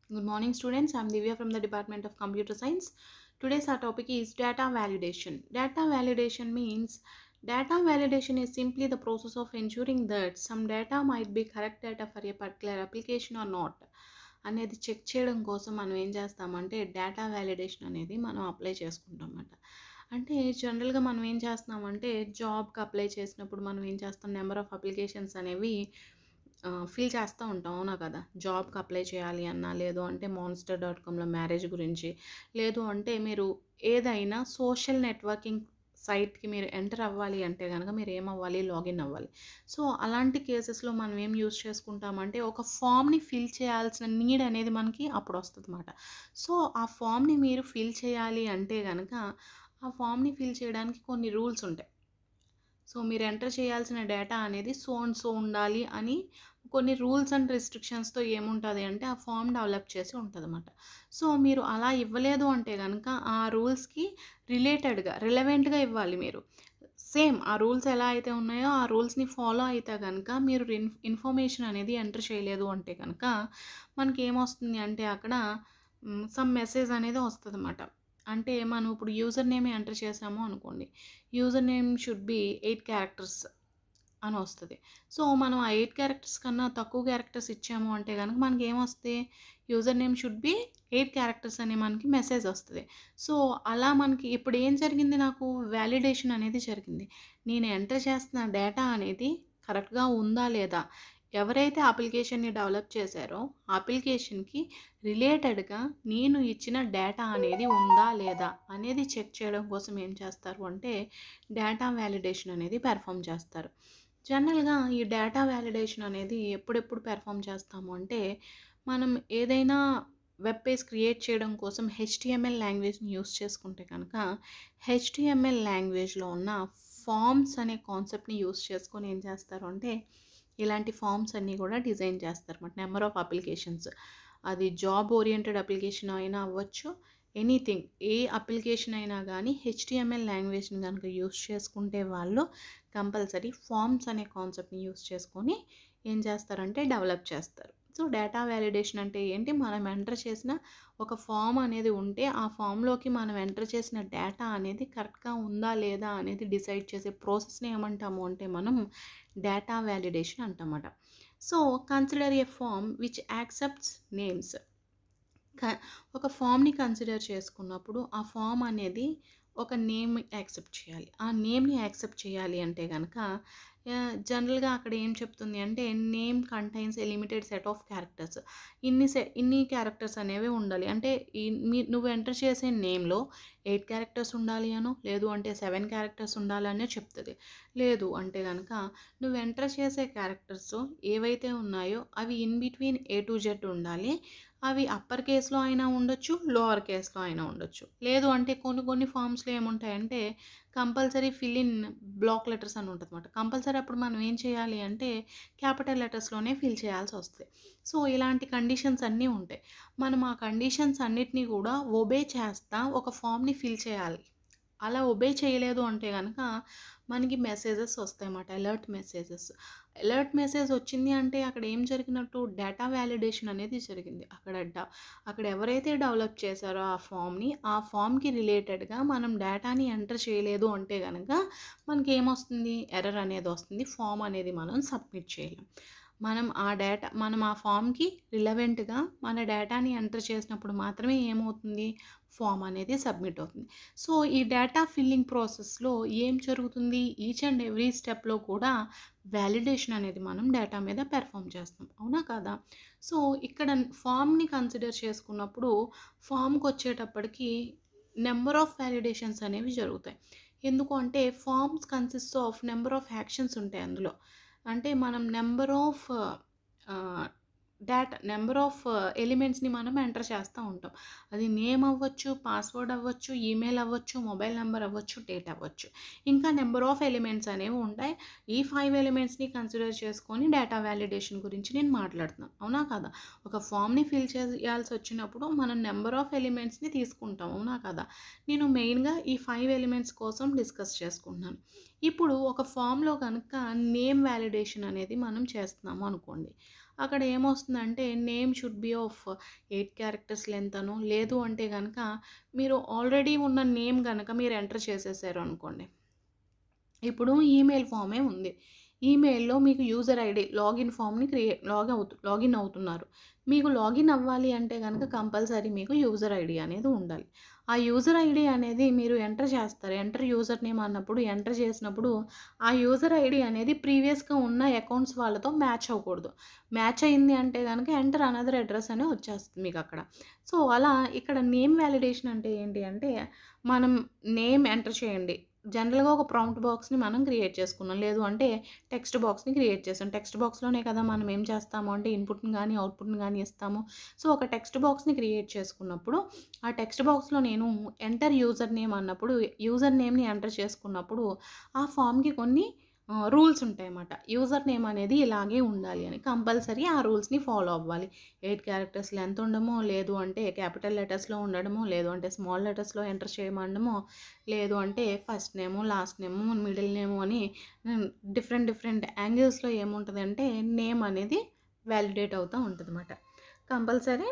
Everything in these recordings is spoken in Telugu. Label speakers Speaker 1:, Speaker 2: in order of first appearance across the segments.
Speaker 1: Good morning, students. I'm Divya from the Department of Computer Science. Today's our topic is data validation. Data validation means data validation is simply the process of ensuring that some data might be correct data for a particular application or not. అనేది చెక్ చేయడం కోసం మనం ఏం చేస్తామంటే డేటా వ్యాలిడేషన్ అనేది మనం అప్లై చేసుకుంటాం అన్నమాట అంటే జనరల్గా మనం ఏం చేస్తున్నామంటే జాబ్కి అప్లై చేసినప్పుడు మనం ఏం చేస్తాం నెంబర్ ఆఫ్ అప్లికేషన్స్ అనేవి ఫిల్ చేస్తూ ఉంటాం అవునా కదా జాబ్కి అప్లై చేయాలి అన్నా లేదు అంటే మాన్స్టర్ డాట్ కామ్లో మ్యారేజ్ గురించి లేదు అంటే మీరు ఏదైనా సోషల్ నెట్వర్కింగ్ సైట్కి మీరు ఎంటర్ అవ్వాలి అంటే కనుక మీరు ఏమవ్వాలి లాగిన్ అవ్వాలి సో అలాంటి కేసెస్లో మనం ఏం యూస్ చేసుకుంటామంటే ఒక ఫామ్ని ఫిల్ చేయాల్సిన నీడ్ అనేది మనకి అప్పుడు వస్తుంది అన్నమాట సో ఆ ఫామ్ని మీరు ఫిల్ చేయాలి అంటే కనుక ఆ ఫామ్ని ఫిల్ చేయడానికి కొన్ని రూల్స్ ఉంటాయి సో మీరు ఎంటర్ చేయాల్సిన డేటా అనేది సో అండ్ సో ఉండాలి అని కొన్ని రూల్స్ అండ్ రిస్ట్రిక్షన్స్తో ఏముంటుంది అంటే ఆ ఫామ్ డెవలప్ చేసి ఉంటుంది అనమాట సో మీరు అలా ఇవ్వలేదు అంటే కనుక ఆ రూల్స్కి రిలేటెడ్గా రిలవెంట్గా ఇవ్వాలి మీరు సేమ్ ఆ రూల్స్ ఎలా అయితే ఉన్నాయో ఆ రూల్స్ని ఫాలో అయితే కనుక మీరు ఇన్ ఇన్ఫర్మేషన్ అనేది ఎంటర్ చేయలేదు అంటే కనుక మనకి ఏమొస్తుంది అంటే అక్కడ సమ్ మెసేజ్ అనేది వస్తుంది అన్నమాట అంటే మనం ఇప్పుడు యూజర్ నేమ్ ఎంటర్ చేసాము అనుకోండి user name should be eight characters అని వస్తుంది సో మనం ఆ ఎయిట్ క్యారెక్టర్స్ కన్నా తక్కువ క్యారెక్టర్స్ ఇచ్చాము అంటే కనుక మనకి ఏమొస్తుంది user name should be eight characters అని మనకి మెసేజ్ వస్తుంది సో అలా మనకి ఇప్పుడు ఏం జరిగింది నాకు వ్యాలిడేషన్ అనేది జరిగింది నేను ఎంటర్ చేస్తున్న డేటా అనేది కరెక్ట్గా ఉందా లేదా ఎవరైతే అప్లికేషన్ని డెవలప్ చేశారో అప్లికేషన్కి రిలేటెడ్గా నేను ఇచ్చిన డేటా అనేది ఉందా లేదా అనేది చెక్ చేయడం కోసం ఏం చేస్తారు అంటే డేటా వ్యాలిడేషన్ అనేది పెర్ఫామ్ చేస్తారు జనరల్గా ఈ డేటా వ్యాలిడేషన్ అనేది ఎప్పుడెప్పుడు పెర్ఫామ్ చేస్తాము అంటే మనం ఏదైనా వెబ్ పేజ్ క్రియేట్ చేయడం కోసం హెచ్టిఎంఎల్ లాంగ్వేజ్ని యూస్ చేసుకుంటే కనుక హెచ్టిఎంఎల్ లాంగ్వేజ్లో ఉన్న ఫామ్స్ అనే కాన్సెప్ట్ని యూస్ చేసుకొని ఏం చేస్తారు అంటే ఇలాంటి ఫామ్స్ అన్నీ కూడా డిజైన్ చేస్తారు అన్నమాట నెంబర్ ఆఫ్ అప్లికేషన్స్ అది జాబ్ ఓరియంటెడ్ అప్లికేషన్ అయినా అవ్వచ్చు ఎనీథింగ్ ఏ అప్లికేషన్ అయినా కానీ హెచ్టిఎంఎల్ లాంగ్వేజ్ని కనుక యూస్ చేసుకుంటే వాళ్ళు కంపల్సరీ ఫామ్స్ అనే కాన్సెప్ట్ని యూస్ చేసుకొని ఏం చేస్తారంటే డెవలప్ చేస్తారు సో డేటా వ్యాలిడేషన్ అంటే ఏంటి మనం ఎంటర్ చేసిన ఒక ఫామ్ అనేది ఉంటే ఆ ఫామ్లోకి మనం ఎంటర్ చేసిన డేటా అనేది కరెక్ట్గా ఉందా లేదా అనేది డిసైడ్ చేసే ప్రాసెస్ని ఏమంటాము అంటే మనం డేటా వ్యాలిడేషన్ అంటామట so consider a form which accepts names ఒక ఫామ్ని కన్సిడర్ చేసుకున్నప్పుడు ఆ ఫామ్ అనేది ఒక నేమ్ యాక్సెప్ట్ చేయాలి ఆ నేమ్ని యాక్సెప్ట్ చేయాలి అంటే కనుక జనరల్గా అక్కడ ఏం చెప్తుంది అంటే name contains a limited set of characters ఇన్ని సె ఇన్ని క్యారెక్టర్స్ అనేవి ఉండాలి అంటే ఈ మీ నువ్వు ఎంటర్ చేసే నేమ్లో ఎయిట్ క్యారెక్టర్స్ ఉండాలి అనో లేదు అంటే సెవెన్ క్యారెక్టర్స్ ఉండాలనే చెప్తుంది లేదు అంటే కనుక నువ్వు ఎంటర్ చేసే క్యారెక్టర్స్ ఏవైతే ఉన్నాయో అవి in between A to Z ఉండాలి అవి అప్పర్ కేస్లో అయినా ఉండొచ్చు లోవర్ కేస్లో అయినా ఉండొచ్చు లేదు అంటే కొన్ని కొన్ని ఫామ్స్లో ఏముంటాయంటే compulsory fill in block letters అని ఉంటుంది అనమాట కంపల్సరీ అప్పుడు మనం ఏం చేయాలి అంటే క్యాపిటల్ లెటర్స్లోనే ఫిల్ చేయాల్సి వస్తుంది సో ఇలాంటి కండిషన్స్ అన్నీ ఉంటాయి మనం ఆ కండిషన్స్ అన్నిటినీ కూడా ఒబే చేస్తా ఒక ఫామ్ని ఫిల్ చేయాలి అలా ఒబే చేయలేదు అంటే కనుక మనకి మెసేజెస్ వస్తాయన్నమాట అలర్ట్ మెసేజెస్ అలర్ట్ మెసేజ్ వచ్చింది అంటే అక్కడ ఏం జరిగినట్టు డేటా వ్యాలిడేషన్ అనేది జరిగింది అక్కడ అక్కడ ఎవరైతే డెవలప్ చేశారో ఆ ఫామ్ని ఆ ఫామ్కి రిలేటెడ్గా మనం డేటాని ఎంటర్ చేయలేదు అంటే కనుక మనకి ఏమొస్తుంది ఎర్రర్ అనేది వస్తుంది ఫామ్ అనేది మనం సబ్మిట్ చేయలేం మనం ఆ డేటా మనం ఆ ఫామ్కి రిలవెంట్గా మన డేటాని ఎంటర్ చేసినప్పుడు మాత్రమే ఏమవుతుంది ఫామ్ అనేది సబ్మిట్ అవుతుంది సో ఈ డేటా ఫిల్లింగ్ ప్రాసెస్లో ఏం జరుగుతుంది ఈచ్ అండ్ ఎవ్రీ స్టెప్లో కూడా వ్యాలిడేషన్ అనేది మనం డేటా మీద పెర్ఫామ్ చేస్తాం అవునా కదా సో ఇక్కడ ఫామ్ని కన్సిడర్ చేసుకున్నప్పుడు ఫామ్కి వచ్చేటప్పటికి నెంబర్ ఆఫ్ వ్యాలిడేషన్స్ అనేవి జరుగుతాయి ఎందుకు అంటే forms consist of number of actions ఉంటాయి అందులో అంటే మనం number of data number of ఎలిమెంట్స్ని మనం ఎంటర్ చేస్తూ ఉంటాం అది నేమ్ అవ్వచ్చు పాస్వర్డ్ అవ్వచ్చు ఈమెయిల్ అవ్వచ్చు మొబైల్ నెంబర్ అవ్వచ్చు డేట్ అవ్వచ్చు ఇంకా నెంబర్ ఆఫ్ ఎలిమెంట్స్ అనేవి ఉంటాయి ఈ ఫైవ్ ఎలిమెంట్స్ని కన్సిడర్ చేసుకొని డేటా వ్యాలిడేషన్ గురించి నేను మాట్లాడుతున్నాను అవునా కదా ఒక ఫామ్ని ఫిల్ చేయాల్సి వచ్చినప్పుడు మనం నెంబర్ ఆఫ్ ఎలిమెంట్స్ని తీసుకుంటాం అవునా కదా నేను మెయిన్గా ఈ ఫైవ్ ఎలిమెంట్స్ కోసం డిస్కస్ చేసుకుంటున్నాను ఇప్పుడు ఒక ఫామ్లో కనుక నేమ్ వ్యాలిడేషన్ అనేది మనం చేస్తున్నాము అనుకోండి అక్కడ ఏమొస్తుందంటే name should be of eight characters length అను లేదు అంటే కనుక మీరు ఆల్రెడీ ఉన్న నేమ్ కనుక మీరు ఎంటర్ చేసేసారు అనుకోండి ఇప్పుడు ఈమెయిల్ ఫామే ఉంది ఈమెయిల్లో మీకు యూజర్ ఐడి లాగిన్ ఫామ్ని క్రియేట్ లాగ్ అవుతు లాగిన్ అవుతున్నారు మీకు లాగిన్ అవ్వాలి అంటే కనుక కంపల్సరీ మీకు యూజర్ ఐడి అనేది ఉండాలి ఆ యూజర్ ఐడి అనేది మీరు ఎంటర్ చేస్తారు ఎంటర్ యూజర్ నేమ్ అన్నప్పుడు ఎంటర్ చేసినప్పుడు ఆ యూజర్ ఐడి అనేది ప్రీవియస్గా ఉన్న అకౌంట్స్ వాళ్ళతో మ్యాచ్ అవ్వకూడదు మ్యాచ్ అయింది అంటే కనుక ఎంటర్ అనదర్ అడ్రస్ అనే వచ్చేస్తుంది మీకు అక్కడ సో అలా ఇక్కడ నేమ్ వ్యాలిడేషన్ అంటే ఏంటి అంటే మనం నేమ్ ఎంటర్ చేయండి జనరల్గా ఒక ప్రాంప్ట్ బాక్స్ని మనం క్రియేట్ చేసుకున్నాం లేదు అంటే టెక్స్ట్ బాక్స్ని క్రియేట్ చేసాం టెక్స్ట్ బాక్స్లోనే కదా మనం ఏం చేస్తాము అంటే ఇన్పుట్ని కానీ అవుట్పుట్ని కానీ ఇస్తాము సో ఒక టెక్స్ట్ బాక్స్ని క్రియేట్ చేసుకున్నప్పుడు ఆ టెక్స్ట్ బాక్స్లో నేను ఎంటర్ యూజర్ నేమ్ అన్నప్పుడు యూజర్ నేమ్ని ఎంటర్ చేసుకున్నప్పుడు ఆ ఫామ్కి కొన్ని రూల్స్ ఉంటాయన్నమాట యూజర్ నేమ్ అనేది ఇలాగే ఉండాలి అని కంపల్సరీ ఆ రూల్స్ని ఫాలో అవ్వాలి ఎయిట్ క్యారెక్టర్స్ లెంత్ ఉండడమో లేదు అంటే క్యాపిటల్ లెటర్స్లో ఉండడమో లేదు అంటే స్మాల్ లెటర్స్లో ఎంటర్ చేయమండమో లేదు అంటే first name last name middle name అని డిఫరెంట్ డిఫరెంట్ యాంగిల్స్లో ఏముంటుంది అంటే నేమ్ అనేది వ్యాలిడేట్ అవుతూ ఉంటుంది అన్నమాట కంపల్సరీ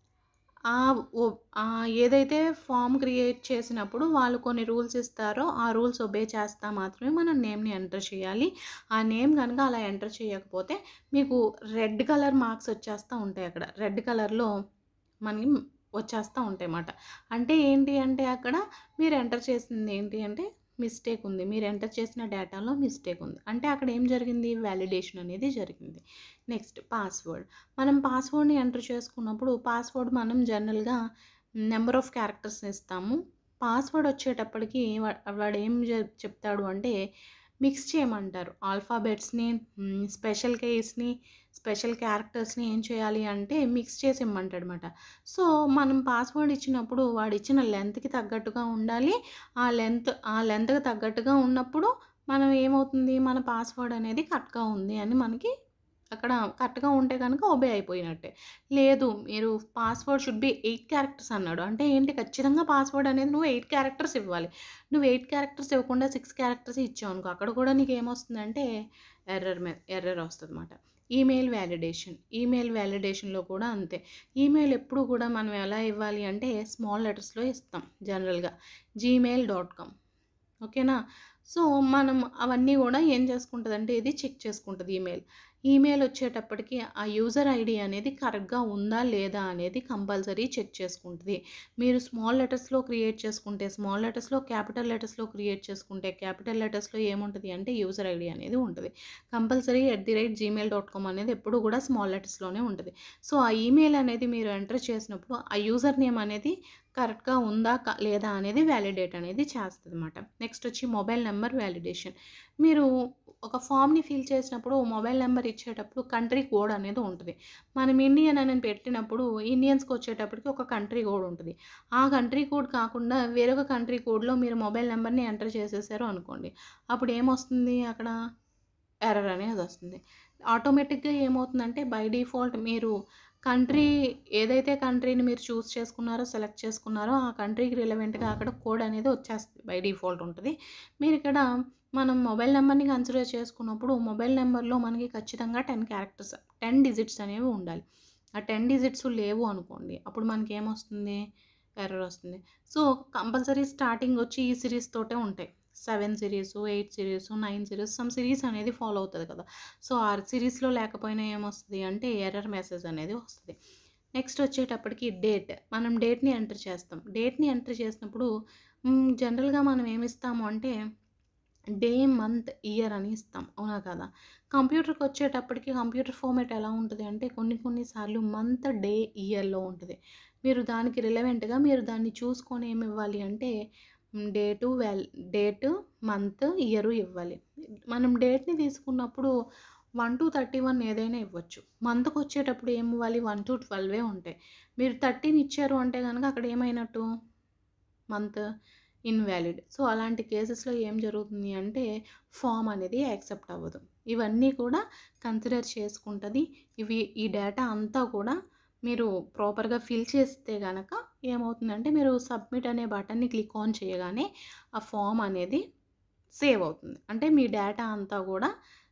Speaker 1: ఆ ఓ- ఆ ఏదైతే ఫామ్ క్రియేట్ చేసినప్పుడు వాళ్ళు కొన్ని రూల్స్ ఇస్తారో ఆ రూల్స్ ఒబే చేస్తా మాత్రమే మనం నేమ్ని ఎంటర్ చేయాలి ఆ నేమ్ కనుక అలా ఎంటర్ చేయకపోతే మీకు రెడ్ కలర్ మార్క్స్ వచ్చేస్తూ ఉంటాయి అక్కడ రెడ్ కలర్లో మనకి వచ్చేస్తూ ఉంటాయి అన్నమాట అంటే ఏంటి అంటే అక్కడ మీరు ఎంటర్ చేసింది ఏంటి అంటే మిస్టేక్ ఉంది మీరు ఎంటర్ చేసిన డేటాలో మిస్టేక్ ఉంది అంటే అక్కడ ఏం జరిగింది వ్యాలిడేషన్ అనేది జరిగింది నెక్స్ట్ పాస్వర్డ్ మనం పాస్వర్డ్ని ఎంటర్ చేసుకున్నప్పుడు పాస్వర్డ్ మనం జనరల్గా నెంబర్ ఆఫ్ క్యారెక్టర్స్ ఇస్తాము పాస్వర్డ్ వచ్చేటప్పటికి వా- వాడు ఏం చె- చెప్తాడు అంటే మిక్స్ చేయమంటారు ఆల్ఫాబెట్స్ని స్పెషల్ కేస్ని స్పెషల్ క్యారెక్టర్స్ని ఏం చేయాలి అంటే మిక్స్ చేసి ఇమ్మంటాడు అనమాట సో మనం పాస్వర్డ్ ఇచ్చినప్పుడు వాడు ఇచ్చిన లెంత్కి తగ్గట్టుగా ఉండాలి ఆ లెంత్ ఆ లెంత్కి తగ్గట్టుగా ఉన్నప్పుడు మనం ఏమవుతుంది మన పాస్వర్డ్ అనేది కరెక్ట్గా ఉంది అని మనకి అక్కడ కరెక్ట్గా ఉంటే కనుక ఒబే అయిపోయినట్టే లేదు మీరు password should be eight characters అన్నాడు అంటే ఏంటి ఖచ్చితంగా పాస్వర్డ్ అనేది నువ్వు ఎయిట్ క్యారెక్టర్స్ ఇవ్వాలి నువ్వు ఎయిట్ క్యారెక్టర్స్ ఇవ్వకుండా సిక్స్ క్యారెక్టర్స్ ఇచ్చావు అనుకో అక్కడ కూడా నీకు ఏమొస్తుందంటే ఎర్రర్ మే ఎర్రర్ వస్తుంది అనమాట ఈమెయిల్ వ్యాలిడేషన్ ఈమెయిల్ వ్యాలిడేషన్లో కూడా అంతే ఈమెయిల్ ఎప్పుడు కూడా మనం ఎలా ఇవ్వాలి అంటే స్మాల్ లెటర్స్లో ఇస్తాం జనరల్గా జీమెయిల్ డాట్ కామ్ ఓకేనా సో మనం అవన్నీ కూడా ఏం చేసుకుంటుంది అంటే ఇది చెక్ చేసుకుంటుంది ఈమెయిల్ ఈమెయిల్ వచ్చేటప్పటికి ఆ యూజర్ ఐడి అనేది కరెక్ట్గా ఉందా లేదా అనేది కంపల్సరీ చెక్ చేసుకుంటుంది మీరు స్మాల్ లెటర్స్లో క్రియేట్ చేసుకుంటే స్మాల్ లెటర్స్లో క్యాపిటల్ లెటర్స్లో క్రియేట్ చేసుకుంటే క్యాపిటల్ లెటర్స్లో ఏముంటుంది అంటే యూజర్ ఐడి అనేది ఉంటుంది compulsory at the rate Gmail dot com అనేది ఎప్పుడు కూడా స్మాల్ లెటర్స్లోనే ఉంటుంది సో ఆ ఈమెయిల్ అనేది మీరు ఎంటర్ చేసినప్పుడు ఆ యూజర్ నేమ్ అనేది కరెక్ట్గా ఉందా క- లేదా అనేది వ్యాలిడేట్ అనేది చేస్తుంది అనమాట నెక్స్ట్ వచ్చి మొబైల్ నెంబర్ వ్యాలిడేషన్ మీరు ఒక ఫామ్ని ఫిల్ చేసినప్పుడు మొబైల్ నెంబర్ ఇచ్చేటప్పుడు కంట్రీ కోడ్ అనేది ఉంటుంది మనం ఇండియన్ అని పెట్టినప్పుడు ఇండియన్స్కి వచ్చేటప్పటికి ఒక కంట్రీ కోడ్ ఉంటుంది ఆ కంట్రీ కోడ్ కాకుండా వేరొక కంట్రీ కోడ్లో మీరు మొబైల్ నెంబర్ని ఎంటర్ చేసేసారు అనుకోండి అప్పుడు ఏమొస్తుంది అక్కడ ఎర్రర్ అనేది వస్తుంది ఆటోమేటిక్గా ఏమవుతుందంటే బై డిఫాల్ట్ మీరు కంట్రీ ఏదైతే కంట్రీని మీరు చూస్ చేసుకున్నారో సెలెక్ట్ చేసుకున్నారో ఆ కంట్రీకి రిలవెంట్గా అక్కడ కోడ్ అనేది వచ్చేస్తుంది బై డిఫాల్ట్ ఉంటుంది మీరు ఇక్కడ మనం మొబైల్ నెంబర్ని కన్సిడర్ చేసుకున్నప్పుడు మొబైల్ నెంబర్లో మనకి ఖచ్చితంగా టెన్ క్యారెక్టర్స్ టెన్ డిజిట్స్ అనేవి ఉండాలి ఆ టెన్ డిజిట్స్ లేవు అనుకోండి అప్పుడు మనకి ఏమొస్తుంది ఎర్రర్ వస్తుంది సో కంపల్సరీ స్టార్టింగ్ వచ్చి ఈ సిరీస్ తోటే ఉంటాయి seven series eight series nine series some series అనేది ఫాలో అవుతుంది కదా సో ఆ సిరీస్లో లేకపోయినా ఏమొస్తుంది అంటే ఎర్రర్ మెసేజ్ అనేది వస్తుంది నెక్స్ట్ వచ్చేటప్పటికి డేట్ మనం డేట్ని ఎంటర్ చేస్తాం డేట్ని ఎంటర్ చేసినప్పుడు జనరల్గా మనం ఏమి ఇస్తాము అంటే డే మంత్ ఇయర్ అని ఇస్తాం అవునా కదా కంప్యూటర్కి వచ్చేటప్పటికి కంప్యూటర్ ఫార్మేట్ ఎలా ఉంటుంది అంటే కొన్ని కొన్నిసార్లు మంత్ డే ఇయర్లో ఉంటుంది మీరు దానికి రిలవెంట్గా మీరు దాన్ని చూసుకొని ఏమి ఇవ్వాలి అంటే date well date month year ఇవ్వాలి మనం డేట్ని తీసుకున్నప్పుడు వన్ టు థర్టీ వన్ ఏదైనా ఇవ్వచ్చు మంత్కి వచ్చేటప్పుడు ఏం ఇవ్వాలి వన్ టు ట్వెల్వే ఉంటాయి మీరు థర్టీన్ ఇచ్చారు అంటే కనుక అక్కడ ఏమైనట్టు మంత్ ఇన్వాలిడ్ సో అలాంటి కేసెస్లో ఏం జరుగుతుంది అంటే ఫామ్ అనేది యాక్సెప్ట్ అవ్వదు ఇవన్నీ కూడా కన్సిడర్ చేసుకుంటుంది ఇవి ఈ డేటా అంతా కూడా మీరు ప్రాపర్గా ఫిల్ చేస్తే కనుక ఏమవుతుందంటే మీరు సబ్మిట్ అనే బటన్ని క్లిక్ ఆన్ చేయగానే ఆ ఫామ్ అనేది సేవ్ అవుతుంది అంటే మీ డేటా అంతా కూడా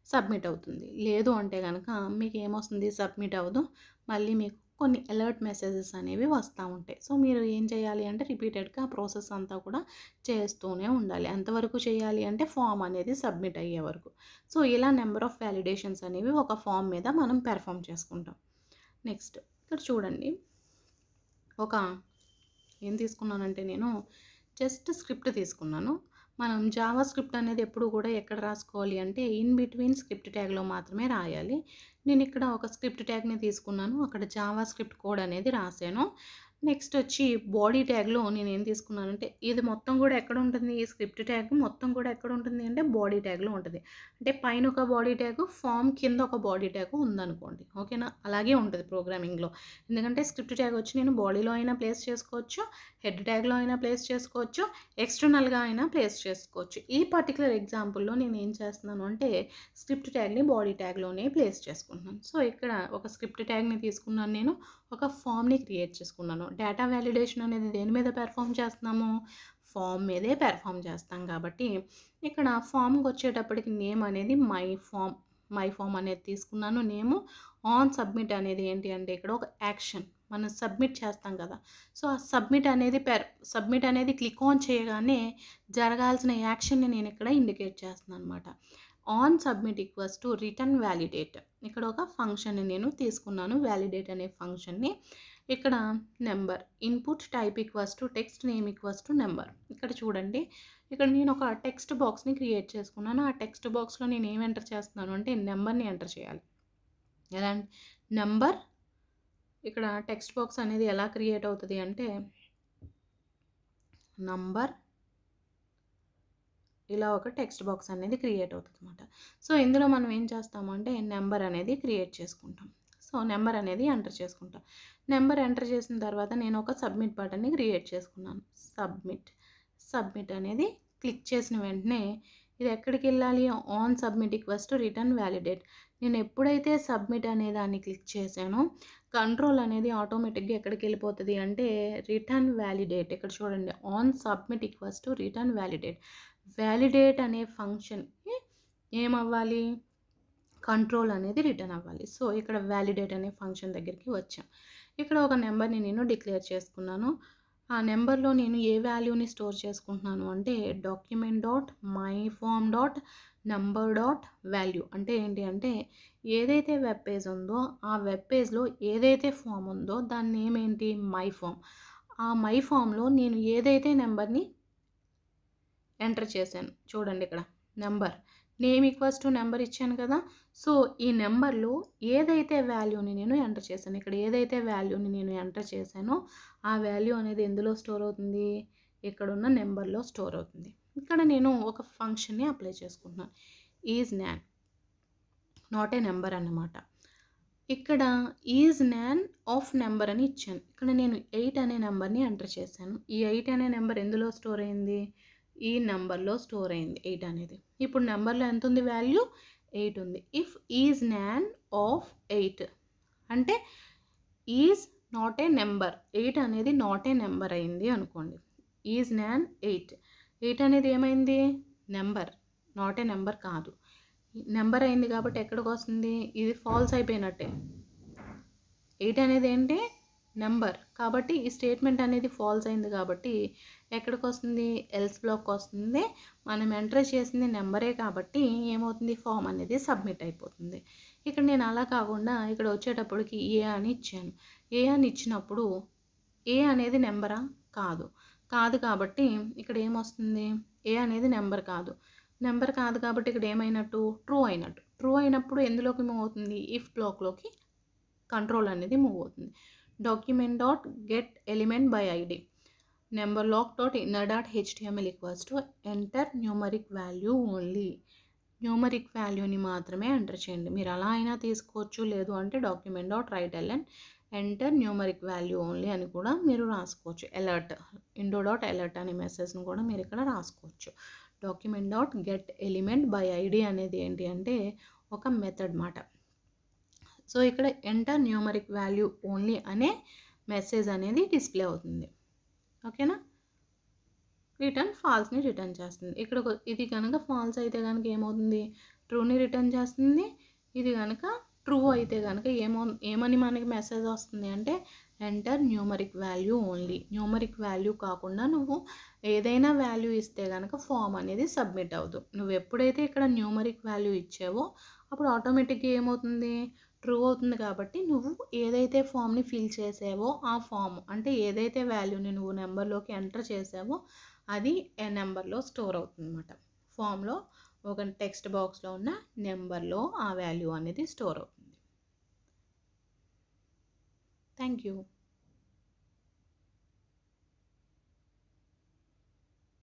Speaker 1: సబ్మిట్ అవుతుంది లేదు అంటే కనుక మీకు ఏమొస్తుంది సబ్మిట్ అవ్వదు మళ్ళీ మీకు కొన్ని అలర్ట్ మెసేజెస్ అనేవి వస్తూ ఉంటాయి సో మీరు ఏం చేయాలి అంటే రిపీటెడ్గా ప్రాసెస్ అంతా కూడా చేస్తూనే ఉండాలి ఎంతవరకు చేయాలి అంటే ఫామ్ అనేది సబ్మిట్ అయ్యే వరకు సో ఇలా నెంబర్ ఆఫ్ వ్యాలిడేషన్స్ అనేవి ఒక ఫామ్ మీద మనం పెర్ఫామ్ చేసుకుంటాం నెక్స్ట్ ఇక్కడ చూడండి ఒక ఏం తీసుకున్నానంటే నేను జస్ట్ స్క్రిప్ట్ తీసుకున్నాను మనం జావా స్క్రిప్ట్ అనేది ఎప్పుడు కూడా ఎక్కడ రాసుకోవాలి అంటే ఇన్ బిట్వీన్ స్క్రిప్ట్ ట్యాగ్లో మాత్రమే రాయాలి నేను ఇక్కడ ఒక స్క్రిప్ట్ ట్యాగ్ని తీసుకున్నాను అక్కడ జావా స్క్రిప్ట్ కోడ్ అనేది రాశాను నెక్స్ట్ వచ్చి బాడీ ట్యాగ్లో నేను ఏం తీసుకున్నానంటే ఇది మొత్తం కూడా ఎక్కడ ఉంటుంది ఈ స్క్రిప్ట్ ట్యాగ్ మొత్తం కూడా ఎక్కడ ఉంటుంది అంటే బాడీ ట్యాగ్లో ఉంటుంది అంటే పైన ఒక బాడీ ట్యాగ్ ఫామ్ కింద ఒక బాడీ ట్యాగ్ ఉందనుకోండి ఓకేనా అలాగే ఉంటుంది ప్రోగ్రామింగ్లో ఎందుకంటే స్క్రిప్ట్ ట్యాగ్ వచ్చి నేను బాడీలో అయినా ప్లేస్ చేసుకోవచ్చు హెడ్ ట్యాగ్లో అయినా ప్లేస్ చేసుకోవచ్చు ఎక్స్టర్నల్గా అయినా ప్లేస్ చేసుకోవచ్చు ఈ పర్టికులర్ ఎగ్జాంపుల్లో నేను ఏం చేస్తున్నాను అంటే స్క్రిప్ట్ ట్యాగ్ని బాడీ ట్యాగ్లోనే ప్లేస్ చేసుకుంటున్నాను సో ఇక్కడ ఒక స్క్రిప్ట్ ట్యాగ్ని తీసుకున్నాను నేను ఒక ఫామ్ని క్రియేట్ చేసుకున్నాను డేటా వ్యాలిడేషన్ అనేది దేని మీద పెర్ఫామ్ చేస్తున్నాము ఫామ్ మీదే పెర్ఫామ్ చేస్తాం కాబట్టి ఇక్కడ ఫామ్కి వచ్చేటప్పటికి నేమ్ అనేది మై ఫామ్ మై ఫామ్ అనేది తీసుకున్నాను నేము ఆన్ సబ్మిట్ అనేది ఏంటి అంటే ఇక్కడ ఒక యాక్షన్ మనం సబ్మిట్ చేస్తాం కదా సో ఆ సబ్మిట్ అనేది పెర్ సబ్మిట్ అనేది క్లిక్ ఆన్ చేయగానే జరగాల్సిన యాక్షన్ని నేను ఇక్కడ ఇండికేట్ చేస్తున్నాను అనమాట on submit equals to return validate ఇక్కడ ఒక ఫంక్షన్ని నేను తీసుకున్నాను వ్యాలిడేట్ అనే ఫంక్షన్ని ఇక్కడ number input type equals to text name equals to number ఇక్కడ చూడండి ఇక్కడ నేను ఒక టెక్స్ట్ బాక్స్ని క్రియేట్ చేసుకున్నాను ఆ టెక్స్ట్ బాక్స్లో నేను ఏం ఎంటర్ చేస్తున్నాను అంటే నెంబర్ని ఎంటర్ చేయాలి ఎలా నెంబర్ ఇక్కడ టెక్స్ట్ బాక్స్ అనేది ఎలా క్రియేట్ అవుతుంది అంటే నంబర్ ఇలా ఒక టెక్స్ట్ బాక్స్ అనేది క్రియేట్ అవుతుంది అనమాట సో ఇందులో మనం ఏం చేస్తాము అంటే నెంబర్ అనేది క్రియేట్ చేసుకుంటాం సో నెంబర్ అనేది ఎంటర్ చేసుకుంటాం నెంబర్ ఎంటర్ చేసిన తర్వాత నేను ఒక సబ్మిట్ బటన్ని క్రియేట్ చేసుకున్నాను సబ్మిట్ సబ్మిట్ అనేది క్లిక్ చేసిన వెంటనే ఇది ఎక్కడికి వెళ్ళాలి on submit equals to return validate నేను ఎప్పుడైతే సబ్మిట్ అనే దాన్ని క్లిక్ చేశానో కంట్రోల్ అనేది ఆటోమేటిక్గా ఎక్కడికి వెళ్ళిపోతుంది అంటే రిటర్న్ వ్యాలిడేట్ ఇక్కడ చూడండి on submit equals to return validate validate అనే ఫంక్షన్కి ఏమవ్వాలి కంట్రోల్ అనేది రిటర్న్ అవ్వాలి సో ఇక్కడ వ్యాలిడేట్ అనే ఫంక్షన్ దగ్గరికి వచ్చాం ఇక్కడ ఒక నెంబర్ని నేను డిక్లేర్ చేసుకున్నాను ఆ నెంబర్లో నేను ఏ వాల్యూని స్టోర్ చేసుకుంటున్నాను అంటే document dot my form dot number dot value అంటే ఏంటి అంటే ఏదైతే వెబ్ పేజ్ ఉందో ఆ వెబ్ పేజ్లో ఏదైతే ఫామ్ ఉందో దాని నేమ్ ఏంటి మై ఫామ్ ఆ మై ఫామ్లో నేను ఏదైతే నెంబర్ని ఎంటర్ చేశాను చూడండి ఇక్కడ number name equals to number ఇచ్చాను కదా సో ఈ నెంబర్లో ఏదైతే వాల్యూని నేను ఎంటర్ చేశాను ఇక్కడ ఏదైతే వాల్యూని నేను ఎంటర్ చేశానో ఆ వాల్యూ అనేది ఎందులో స్టోర్ అవుతుంది ఇక్కడ ఉన్న నెంబర్లో స్టోర్ అవుతుంది ఇక్కడ నేను ఒక ఫంక్షన్ని అప్లై చేసుకుంటున్నాను is NaN not a number అన్నమాట ఇక్కడ ఈజ్ న్యాన్ ఆఫ్ నెంబర్ అని ఇచ్చాను ఇక్కడ నేను ఎయిట్ అనే నెంబర్ని ఎంటర్ చేశాను ఈ ఎయిట్ అనే నెంబర్ ఎందులో స్టోర్ అయింది ఈ నెంబర్లో స్టోర్ అయింది ఎయిట్ అనేది ఇప్పుడు నెంబర్లో ఎంత ఉంది వాల్యూ ఎయిట్ ఉంది if is NaN of eight అంటే is not a number eight అనేది నాట్ ఏ నెంబర్ అయింది అనుకోండి ఈజ్ న్యాన్ ఎయిట్ ఎయిట్ అనేది ఏమైంది నెంబర్ నాట్ ఏ నెంబర్ కాదు నెంబర్ అయింది కాబట్టి ఎక్కడికి వస్తుంది ఇది ఫాల్స్ అయిపోయినట్టే ఎయిట్ అనేది ఏంటి నెంబర్ కాబట్టి ఈ స్టేట్మెంట్ అనేది ఫాల్స్ అయింది కాబట్టి ఎక్కడికి వస్తుంది ఎల్స్ బ్లాక్ వస్తుంది మనం ఎంటర్ చేసింది నెంబరే కాబట్టి ఏమవుతుంది ఫామ్ అనేది సబ్మిట్ అయిపోతుంది ఇక్కడ నేను అలా కాకుండా ఇక్కడ వచ్చేటప్పటికి ఏ అని ఇచ్చాను ఏ అని ఇచ్చినప్పుడు ఏ అనేది నెంబరా కాదు కాదు కాబట్టి ఇక్కడ ఏమొస్తుంది ఏ అనేది నెంబర్ కాదు నెంబర్ కాదు కాబట్టి ఇక్కడ ఏమైనట్టు ట్రూ అయినట్టు ట్రూ అయినప్పుడు ఎందులోకి మూవ్ అవుతుంది ఇఫ్ బ్లాక్లోకి కంట్రోల్ అనేది మూవ్ అవుతుంది document dot get element by ID number lock dot inner dot HTML equals to enter numeric value only numeric వాల్యూని మాత్రమే ఎంటర్ చేయండి మీరు అలా అయినా తీసుకోవచ్చు లేదు అంటే document dot write LN enter numeric value only అని కూడా మీరు రాసుకోవచ్చు అలర్ట్ ఇండో డాట్ అలర్ట్ అనే మెసేజ్ని కూడా మీరు ఇక్కడ రాసుకోవచ్చు document dot get element by ID అనేది ఏంటి అంటే ఒక మెథడ్ మాట సో ఇక్కడ ఎంటర్ న్యూమరిక్ వాల్యూ ఓన్లీ అనే మెసేజ్ అనేది డిస్ప్లే అవుతుంది ఓకేనా రిటర్న్ ఫాల్స్ని రిటర్న్ చేస్తుంది ఇక్కడ ఒక- ఇది కనుక ఫాల్స్ అయితే కనుక ఏమవుతుంది ట్రూని రిటర్న్ చేస్తుంది ఇది కనుక ట్రూ అయితే కనుక ఏమో ఏమని మనకి మెసేజ్ వస్తుంది అంటే enter numeric value only numeric value కాకుండా నువ్వు ఏదైనా వాల్యూ ఇస్తే కనుక ఫామ్ అనేది సబ్మిట్ అవ్వదు నువ్వు ఎప్పుడైతే ఇక్కడ న్యూమరిక్ వాల్యూ ఇచ్చావో అప్పుడు ఆటోమేటిక్గా ఏమవుతుంది ట్రూ అవుతుంది కాబట్టి నువ్వు ఏదైతే ఫామ్ని ఫిల్ చేసావో ఆ ఫామ్ అంటే ఏదైతే వాల్యూని నువ్వు నెంబర్లోకి ఎంటర్ చేసావో అది ఏ నెంబర్లో స్టోర్ అవుతుంది అనమాట ఫామ్లో ఒక టెక్స్ట్ బాక్స్లో ఉన్న నెంబర్లో ఆ వాల్యూ అనేది స్టోర్ అవుతుంది థ్యాంక్ యూ